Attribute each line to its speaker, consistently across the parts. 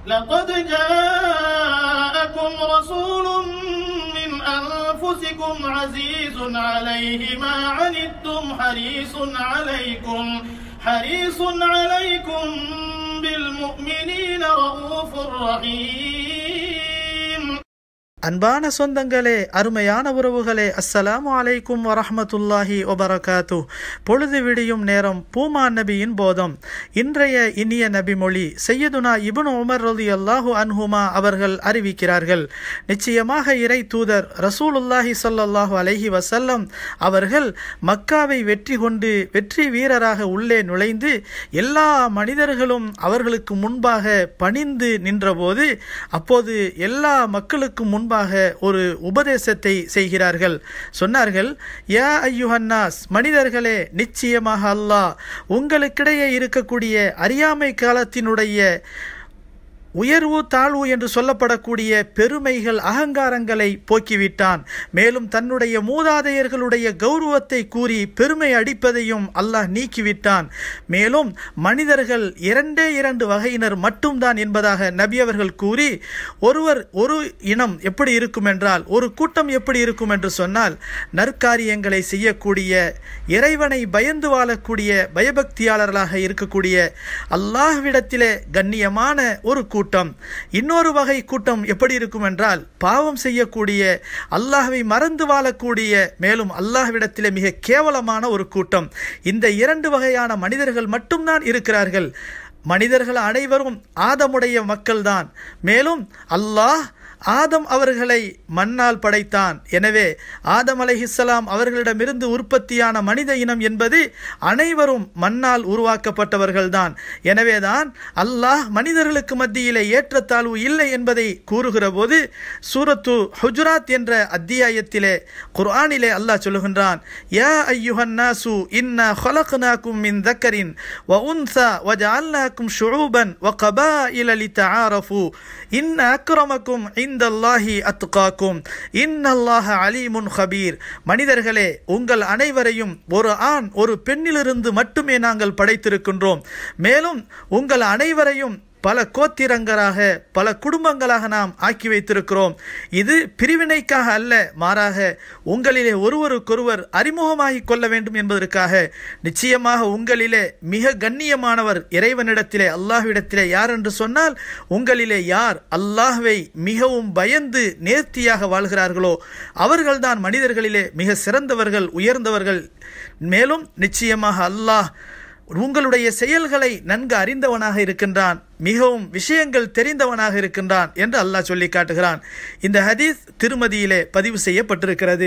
Speaker 1: لقد جاءكم رسول من أنفسكم عزيز عليه ما عنتم حريص عليكم حريص عليكم بالمؤمنين رؤوف رحيم
Speaker 2: அன்பான சொந்தங்களே அருமையான உறவுகளே அஸ்ஸலாமு அலைக்கும் வரஹ்மத்துல்லாஹி வபரகாத்து பொழுது விடியும் நேரம் பூமா நபியின் போதம் இன்றைய இனிய நபி மொழி செய்யதுனா இப்னு உமர் ரலி அல்லாஹு அன்ஹுமா அவர்கள் அறிவிக்கிறார்கள் நிச்சயமாக இறை தூதர் ரசூலுல்லாஹி ஸல்லல்லாஹு அலைஹி வஸல்லம் அவர்கள் மக்காவை வெற்றி கொண்டு வெற்றி வீரராக உள்ளே நுழைந்து எல்லா மனிதர்களும் அவர்களுக்கு முன்பாக பணிந்து நின்றபோது அப்போது எல்லா மக்களுக்கும் முன்பாக ஒரு உபதேசத்தை செய்கிறார்கள் சொன்னார்கள் யா ஐயுஹன்னாஸ் மனிதர்களே நிச்சயமாக அல்லாஹ் உங்களுக்கிடையே இருக்கக்கூடிய அறியாமை காலத்தினுடைய உயர்வு தாழ்வு என்று சொல்லப்படக்கூடிய பெருமைகள் அகங்காரங்களை போக்கிவிட்டான் மேலும் தன்னுடைய மூதாதையர்களுடைய கௌரவத்தை கூறி பெருமை அடிப்பதையும் அல்லாஹ் நீக்கிவிட்டான் மேலும் மனிதர்கள் இரண்டே இரண்டு வகையினர் மட்டும்தான் என்பதாக நபி அவர்கள் கூறி ஒருவர் ஒரு இனம் எப்படி இருக்கும் என்றால் ஒரு கூட்டம் எப்படி இருக்கும் என்று சொன்னால் நற்காரியங்களை செய்யக்கூடிய இறைவனை பயந்து வாழக்கூடிய பயபக்தியாளர்களாக இருக்கக்கூடிய அல்லாஹ்விடத்திலே கண்ணியமான ஒரு கூட்டம் இன்னொரு வகை கூட்டம் எப்படி இருக்கும் என்றால் பாவம் செய்யக்கூடிய அல்லாஹ்வை மறந்து வாழக்கூடிய மேலும் அல்லாஹ்விடத்திலே மிக கேவலமான ஒரு கூட்டம் இந்த இரண்டு வகையான மனிதர்கள் மட்டும்தான் இருக்கிறார்கள் மனிதர்கள் அனைவரும் ஆதமுடைய மக்கள்தான் மேலும் அல்லாஹ் ஆதம் அவர்களை மண்ணால் படைத்தான் எனவே ஆதம் அலைஹிஸ்ஸலாம் அவர்களிடமிருந்து உற்பத்தியான மனித இனம் என்பது அனைவரும் மண்ணால் உருவாக்கப்பட்டவர்கள்தான் எனவேதான் அல்லாஹ் மனிதர்களுக்கு மத்தியிலே ஏற்றத்தாழ்வு இல்லை என்பதை கூறுகிற போது சூரத்து ஹுஜராத் என்ற அத்தியாயத்திலே குர்ஆனிலே அல்லாஹ் சொல்லுகின்றான் யா ஐயுஹன்னாசு இன்னா خلقناكم من ذكر وأنثى وجعلناكم شعوبا وقبائل لتعارفوا إن أكرمكم عند الله أتقاكم إن الله عليم خبير மனிதர்களே உங்கள் அனைவரையும் ஒரு ஆண் ஒரு பெண்ணிலிருந்து மட்டுமே நாங்கள் படைத்திருக்கின்றோம் மேலும் உங்கள் அனைவரையும் பல கோத்திரங்களாக பல குடும்பங்களாக நாம் ஆக்கி வைத்திருக்கிறோம் இது பிரிவினைக்காக அல்ல மாறாக உங்களிலே ஒருவருக்கொருவர் அறிமுகமாகிக் கொள்ள வேண்டும் என்பதற்காக நிச்சயமாக உங்களிலே மிக கண்ணியமானவர் இறைவனிடத்திலே அல்லாஹ்விடத்திலே யார் என்று சொன்னால் உங்களிலே யார் அல்லாஹ்வை மிகவும் பயந்து நேர்த்தியாக வாழ்கிறார்களோ அவர்கள்தான் மனிதர்களிலே மிக சிறந்தவர்கள் உயர்ந்தவர்கள் மேலும் நிச்சயமாக அல்லாஹ் உங்களுடைய செயல்களை நன்கு அறிந்தவனாக இருக்கின்றான் மிகவும் விஷயங்கள் தெரிந்தவனாக இருக்கின்றான் என்று அல்லாஹ் சொல்லி காட்டுகிறான் இந்த ஹதீஸ் திருமதியிலே பதிவு செய்யப்பட்டிருக்கிறது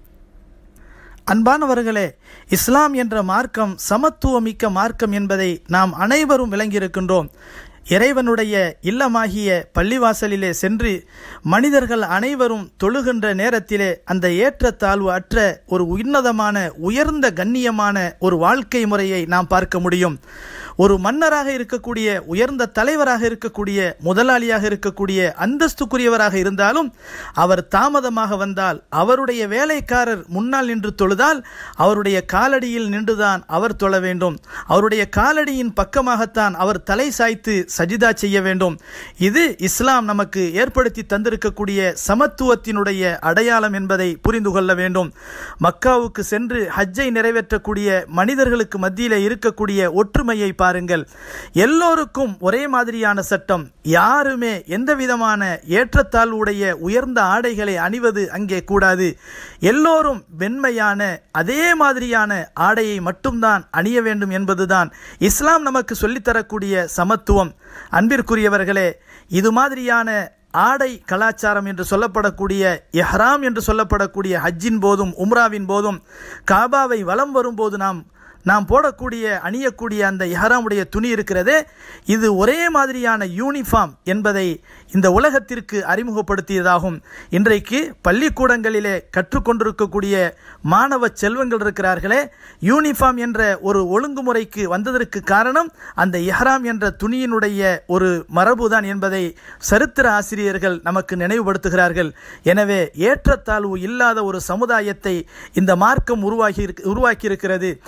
Speaker 2: அன்பானவர்களே இஸ்லாம் என்ற மார்க்கம் சமத்துவமிக்க மார்க்கம் என்பதை நாம் அனைவரும் விளங்கியிருக்கின்றோம் இறைவனுடைய இல்லமாகிய பள்ளிவாசலிலே சென்று மனிதர்கள் அனைவரும் தொழுகின்ற நேரத்திலே அந்த ஏற்றத்தாழ்வு அற்ற ஒரு உன்னதமான உயர்ந்த கண்ணியமான ஒரு வாழ்க்கை முறையை நாம் பார்க்க முடியும் ஒரு மன்னராக இருக்கக்கூடிய உயர்ந்த தலைவராக இருக்கக்கூடிய முதலாளியாக இருக்கக்கூடிய அந்தஸ்துக்குரியவராக இருந்தாலும் அவர் தாமதமாக வந்தால் அவருடைய வேலைக்காரர் முன்னால் நின்று தொழுதால் அவருடைய காலடியில் நின்றுதான் அவர் தொழ வேண்டும் அவருடைய காலடியின் பக்கமாகத்தான் அவர் தலை சாய்த்து சஜிதா செய்ய வேண்டும் இது இஸ்லாம் நமக்கு ஏற்படுத்தி தந்திருக்கக்கூடிய சமத்துவத்தினுடைய அடையாளம் என்பதை புரிந்து கொள்ள வேண்டும் மக்காவுக்கு சென்று ஹஜ்ஜை நிறைவேற்றக்கூடிய மனிதர்களுக்கு மத்தியிலே இருக்கக்கூடிய ஒற்றுமையை பாருங்கள் எல்லோருக்கும் ஒரே மாதிரியான சட்டம் யாருமே எந்த விதமான ஏற்றத்தாழ்வுடைய உயர்ந்த ஆடைகளை அணிவது அங்கே கூடாது எல்லோரும் வெண்மையான அதே மாதிரியான ஆடையை மட்டும்தான் அணிய வேண்டும் என்பதுதான் இஸ்லாம் நமக்கு சொல்லித்தரக்கூடிய சமத்துவம் அன்பிற்குரியவர்களே இது மாதிரியான ஆடை கலாச்சாரம் என்று சொல்லப்படக்கூடிய எஹ்ராம் என்று சொல்லப்படக்கூடிய ஹஜ்ஜின் போதும் உம்ராவின் போதும் காபாவை வலம் வரும்போது நாம் நாம் போடக்கூடிய அணியக்கூடிய அந்த இஹராமுடைய துணி இருக்கிறதே இது ஒரே மாதிரியான யூனிஃபார்ம் என்பதை இந்த உலகத்திற்கு அறிமுகப்படுத்தியதாகும் இன்றைக்கு பள்ளிக்கூடங்களிலே கற்றுக்கொண்டிருக்கக்கூடிய மாணவ செல்வங்கள் இருக்கிறார்களே யூனிஃபார்ம் என்ற ஒரு ஒழுங்குமுறைக்கு வந்ததற்கு காரணம் அந்த இஹ்ராம் என்ற துணியினுடைய ஒரு மரபுதான் என்பதை சரித்திர ஆசிரியர்கள் நமக்கு நினைவுபடுத்துகிறார்கள் எனவே ஏற்றத்தாழ்வு இல்லாத ஒரு சமுதாயத்தை இந்த மார்க்கம் உருவாகி உருவாக்கி இருக்கிறது எனவே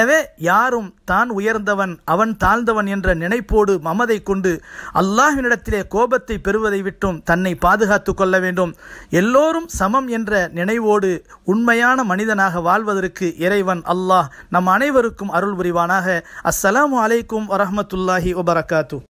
Speaker 2: எனவே யாரும் தான் உயர்ந்தவன் அவன் தாழ்ந்தவன் என்ற நினைப்போடு மமதை கொண்டு அல்லாஹ்வினிடத்திலே கோபத்தை பெறுவதை விட்டும் தன்னை பாதுகாத்து கொள்ள வேண்டும் எல்லோரும் சமம் என்ற நினைவோடு உண்மையான மனிதனாக வாழ்வதற்கு இறைவன் அல்லாஹ் நம் அனைவருக்கும் அருள் புரிவானாக அஸ்ஸலாமு அலைக்கும் வரஹ்மத்துல்லாஹி வபரகாத்து